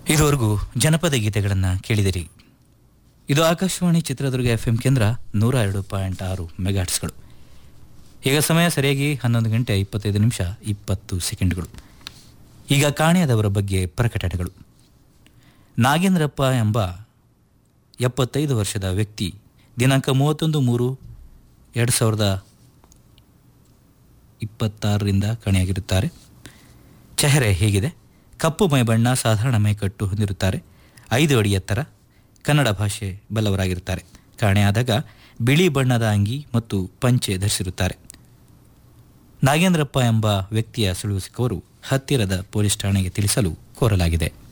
ಇದುವರೆಗೂ ಜನಪದ ಗೀತೆಗಳನ್ನು ಕೇಳಿದಿರಿ ಇದು ಆಕಾಶವಾಣಿ ಚಿತ್ರದುರ್ಗ ಎಫ್ ಎಂ ಕೇಂದ್ರ ನೂರ ಎರಡು ಪಾಯಿಂಟ್ ಆರು ಮೆಗಾಟ್ಸ್ಗಳು ಈಗ ಸಮಯ ಸರಿಯಾಗಿ ಹನ್ನೊಂದು ಗಂಟೆ ಇಪ್ಪತ್ತೈದು ನಿಮಿಷ ಇಪ್ಪತ್ತು ಸೆಕೆಂಡ್ಗಳು ಈಗ ಕಾಣೆಯಾದವರ ಬಗ್ಗೆ ಪ್ರಕಟಣೆಗಳು ನಾಗೇಂದ್ರಪ್ಪ ಎಂಬ ಎಪ್ಪತ್ತೈದು ವರ್ಷದ ವ್ಯಕ್ತಿ ದಿನಾಂಕ ಮೂವತ್ತೊಂದು ಮೂರು ಎರಡು ಸಾವಿರದ ಇಪ್ಪತ್ತಾರರಿಂದ ಕಾಣೆಯಾಗಿರುತ್ತಾರೆ ಚೆಹರೆ ಹೇಗಿದೆ ಕಪ್ಪು ಮೈಬಣ್ಣ ಸಾಧಾರಣ ಮೈಕಟ್ಟು ಹೊಂದಿರುತ್ತಾರೆ ಐದು ಅಡಿ ಎತ್ತರ ಕನ್ನಡ ಭಾಷೆ ಬಲ್ಲವರಾಗಿರುತ್ತಾರೆ ಕಾಣೆಯಾದಾಗ ಬಿಳಿ ಬಣ್ಣದ ಅಂಗಿ ಮತ್ತು ಪಂಚೆ ಧರಿಸಿರುತ್ತಾರೆ ನಾಗೇಂದ್ರಪ್ಪ ಎಂಬ ವ್ಯಕ್ತಿಯ ಸುಳುವು ಸಿಕ್ಕವರು ಹತ್ತಿರದ ಪೊಲೀಸ್ ಠಾಣೆಗೆ ತಿಳಿಸಲು ಕೋರಲಾಗಿದೆ